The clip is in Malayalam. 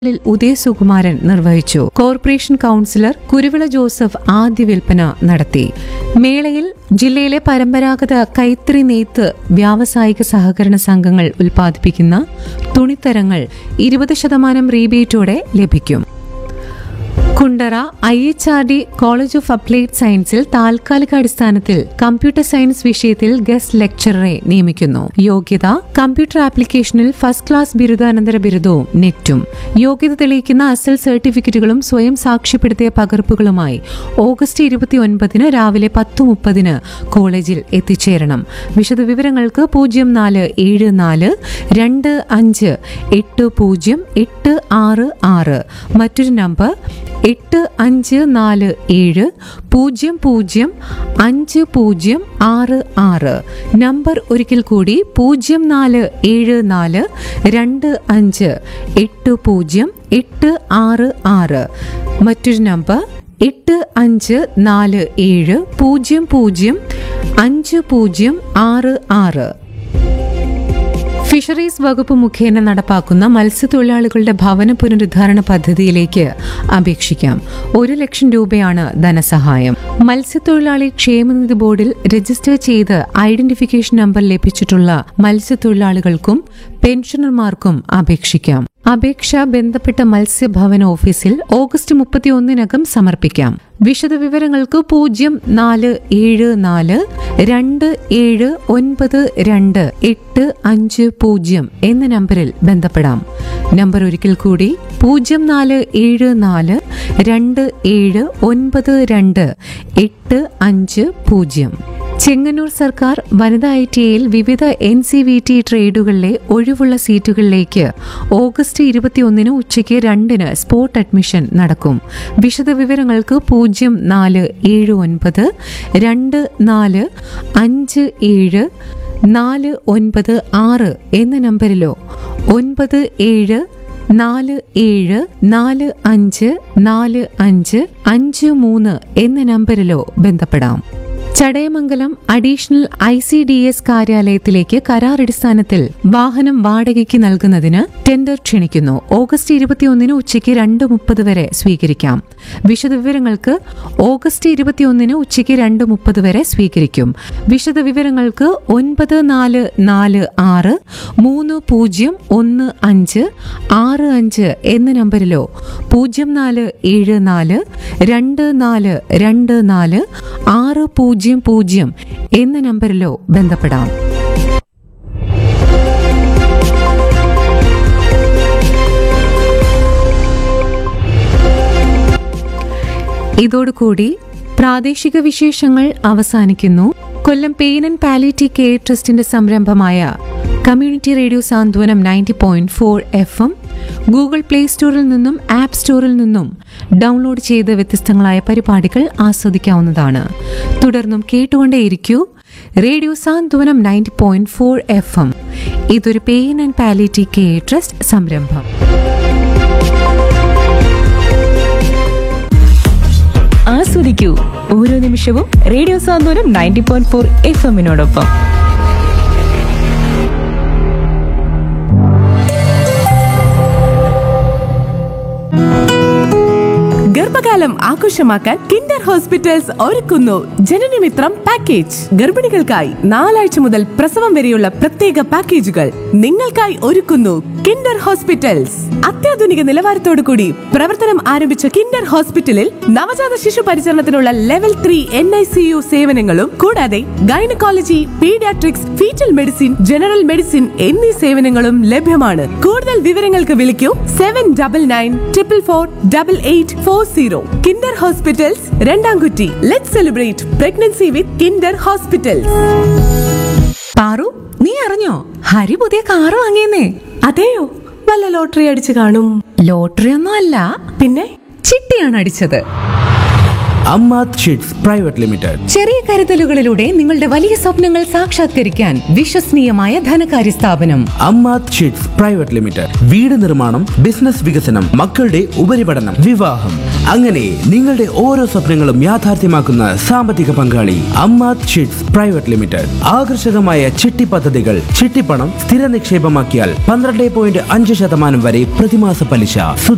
ിൽ ഉദയ സുകുമാരൻ നിർവഹിച്ചു കോർപ്പറേഷൻ കൗൺസിലർ കുരുവിള ജോസഫ് ആദ്യ വിൽപ്പന നടത്തി മേളയിൽ ജില്ലയിലെ പരമ്പരാഗത കൈത്തറി നെയ്ത്ത് വ്യാവസായിക സഹകരണ സംഘങ്ങൾ ഉൽപ്പാദിപ്പിക്കുന്ന തുണിത്തരങ്ങൾ ഇരുപത് ശതമാനം റീബേറ്റോടെ ലഭിക്കും Kundara I H R D college of applied സയൻസിൽ താൽക്കാലിക അടിസ്ഥാനത്തിൽ കമ്പ്യൂട്ടർ സയൻസ് വിഷയത്തിൽ ഗസ്റ്റ് ലെക്ചററെ നിയമിക്കുന്നു യോഗ്യത കമ്പ്യൂട്ടർ ആപ്ലിക്കേഷനിൽ ഫസ്റ്റ് ക്ലാസ് ബിരുദാനന്തര ബിരുദവും നെറ്റും യോഗ്യത തെളിയിക്കുന്ന അസൽ സർട്ടിഫിക്കറ്റുകളും സ്വയം സാക്ഷ്യപ്പെടുത്തിയ പകർപ്പുകളുമായി ഓഗസ്റ്റ് ഇരുപത്തി ഒൻപതിന് രാവിലെ പത്ത് മുപ്പതിന് കോളേജിൽ എത്തിച്ചേരണം വിശദവിവരങ്ങൾക്ക് പൂജ്യം നാല് ഏഴ് നാല് രണ്ട് അഞ്ച് എട്ട് പൂജ്യം എട്ട് ആറ് ആറ് മറ്റൊരു നമ്പർ എട്ട് അഞ്ച് നാല് ഏഴ് പൂജ്യം പൂജ്യം അഞ്ച് പൂജ്യം ആറ് ആറ് നമ്പർ ഒരിക്കൽ കൂടി പൂജ്യം നാല് ഏഴ് നാല് രണ്ട് അഞ്ച് എട്ട് പൂജ്യം എട്ട് ആറ് ആറ് മറ്റൊരു നമ്പർ എട്ട് അഞ്ച് നാല് ഏഴ് പൂജ്യം പൂജ്യം അഞ്ച് പൂജ്യം ആറ് ആറ് ഫിഷറീസ് വകുപ്പ് മുഖേന നടപ്പാക്കുന്ന മത്സ്യത്തൊഴിലാളികളുടെ ഭവന പുനരുദ്ധാരണ പദ്ധതിയിലേക്ക് അപേക്ഷിക്കാം ഒരു ലക്ഷം രൂപയാണ് ധനസഹായം മത്സ്യത്തൊഴിലാളി ക്ഷേമനിധി ബോർഡിൽ രജിസ്റ്റർ ചെയ്ത് ഐഡന്റിഫിക്കേഷൻ നമ്പർ ലഭിച്ചിട്ടുള്ള മത്സ്യത്തൊഴിലാളികൾക്കും പെൻഷനർമാർക്കും അപേക്ഷിക്കാം അപേക്ഷ ബന്ധപ്പെട്ട മത്സ്യഭവന ഓഫീസിൽ ഓഗസ്റ്റ് മുപ്പത്തിയൊന്നിനകം സമർപ്പിക്കാം വിശദവിവരങ്ങൾക്ക് പൂജ്യം നാല് ഏഴ് നാല് രണ്ട് ഏഴ് ഒൻപത് രണ്ട് എട്ട് അഞ്ച് പൂജ്യം എന്ന നമ്പറിൽ ബന്ധപ്പെടാം നമ്പർ ഒരിക്കൽ കൂടി പൂജ്യം നാല് ഏഴ് നാല് രണ്ട് ഏഴ് ഒൻപത് രണ്ട് എട്ട് അഞ്ച് പൂജ്യം ചെങ്ങന്നൂർ സർക്കാർ വനിതാ ഐ ടി ഐയിൽ വിവിധ എൻ സി വി ടി ട്രേഡുകളിലെ ഒഴിവുള്ള സീറ്റുകളിലേക്ക് ഓഗസ്റ്റ് ഇരുപത്തിയൊന്നിന് ഉച്ചയ്ക്ക് രണ്ടിന് സ്പോട്ട് അഡ്മിഷൻ നടക്കും വിശദവിവരങ്ങൾക്ക് പൂജ്യം നാല് ഏഴ് ഒൻപത് രണ്ട് നാല് അഞ്ച് ഏഴ് നാല് ഒൻപത് ആറ് എന്ന നമ്പറിലോ ഒൻപത് ഏഴ് നാല് ഏഴ് നാല് അഞ്ച് നാല് അഞ്ച് അഞ്ച് മൂന്ന് എന്ന നമ്പറിലോ ബന്ധപ്പെടാം Chadayamangalam additional I C D S കാര്യാലയത്തിലേക്ക് കരാറടിസ്ഥാനത്തിൽ വാഹനം വാടകയ്ക്ക് നൽകുന്നതിന് ടെൻഡർ ക്ഷണിക്കുന്നു ഓഗസ്റ്റ് ഇരുപത്തിയൊന്നിന് ഉച്ചയ്ക്ക് രണ്ട് മുപ്പത് വരെ സ്വീകരിക്കാം വിശദവിവരങ്ങൾക്ക് ഓഗസ്റ്റ് ഇരുപത്തിയൊന്നിന് ഉച്ചയ്ക്ക് രണ്ട് മുപ്പത് വരെ സ്വീകരിക്കും വിശദവിവരങ്ങൾക്ക് ഒൻപത് നാല് നാല് ആറ് മൂന്ന് പൂജ്യം ഒന്ന് അഞ്ച് ആറ് അഞ്ച് എന്ന നമ്പറിലോ പൂജ്യം നാല് ഏഴ് നാല് രണ്ട് നാല് രണ്ട് നാല് ആറ് പൂജ്യം പൂജ്യം എന്ന നമ്പറിലോ ബന്ധപ്പെടാം ഇതോടുകൂടി പ്രാദേശിക വിശേഷങ്ങൾ അവസാനിക്കുന്നു Kollam pain and palliative care ട്രസ്റ്റിന്റെ സംരംഭമായ community radio Santhwanam ninety point four F M Google play സ്റ്റോറിൽ നിന്നും ആപ്പ് സ്റ്റോറിൽ നിന്നും ഡൗൺലോഡ് ചെയ്ത് വ്യത്യസ്തങ്ങളായ പരിപാടികൾ ആസ്വദിക്കാവുന്നതാണ് തുടർന്നും കേട്ടുകൊണ്ടേയിരിക്കൂ radio Santhwanam ninety point four F M ഇതൊരു pain and palliative care trust സംരംഭം ആസ്വദിക്കൂ ഓരോ നിമിഷവും radio Santhwanam ninety point four F എമ്മിനോടൊപ്പം ഗർഭകാലം ആഘോഷമാക്കാൻ കിൻഡർ ഹോസ്പിറ്റൽസ് ഒരുക്കുന്നു ജനനമിത്രം പാക്കേജ് ഗർഭിണികൾക്കായി നാലാഴ്ച മുതൽ പ്രസവം വരെയുള്ള പ്രത്യേക പാക്കേജുകൾ നിങ്ങൾക്കായി ഒരുക്കുന്നു കിൻഡർ ഹോസ്പിറ്റൽസ് അത്യാധുനിക നിലവാരത്തോടു കൂടി പ്രവർത്തനം ആരംഭിച്ച കിൻഡർ ഹോസ്പിറ്റലിൽ നവജാത ശിശു പരിചരണത്തിനുള്ള level three N I C U സേവനങ്ങളും കൂടാതെ gynaecology paediatrics foetal medicine general medicine എന്നീ സേവനങ്ങളും ലഭ്യമാണ് കൂടുതൽ വിവരങ്ങൾക്ക് വിളിക്കൂ seven double nine triple four double eight four zero Kinder hospitals Randamkutti let celebrate pregnancy with Kinder hospitals Paru നീ അറിഞ്ഞോ ഹരി പുതിയ കാറ് വാങ്ങിയെന്നേ അതെയോ വല്ല ലോട്ടറി അടിച്ചു കാണും ലോട്ടറി ഒന്നും അല്ല പിന്നെ ചിട്ടിയാണ് അടിച്ചത് അമ്മാത് ഷീറ്റ്സ് പ്രൈവറ്റ് ലിമിറ്റഡ് ചെറിയ കരുതലുകളിലൂടെ നിങ്ങളുടെ വലിയ സ്വപ്നങ്ങൾ സാക്ഷാത്കരിക്കാൻ വിശ്വസനീയമായ ധനകാര്യ സ്ഥാപനം അമ്മാത് ഷീറ്റ്സ് പ്രൈവറ്റ് ലിമിറ്റഡ് വീട് നിർമ്മാണം ബിസിനസ് വികസനം മക്കളുടെ ഉപരിപഠനം വിവാഹം അങ്ങനെ നിങ്ങളുടെ ഓരോ സ്വപ്നങ്ങളും യാഥാർത്ഥ്യമാക്കുന്ന സാമ്പത്തിക പങ്കാളി അമ്മാത് ഷീറ്റ്സ് പ്രൈവറ്റ് ലിമിറ്റഡ് ആകർഷകമായ ചിട്ടി പദ്ധതികൾ ചിട്ടിപ്പണം സ്ഥിര നിക്ഷേപമാക്കിയാൽ പന്ത്രണ്ട് പോയിന്റ് അഞ്ച് ശതമാനം വരെ പ്രതിമാസ പലിശ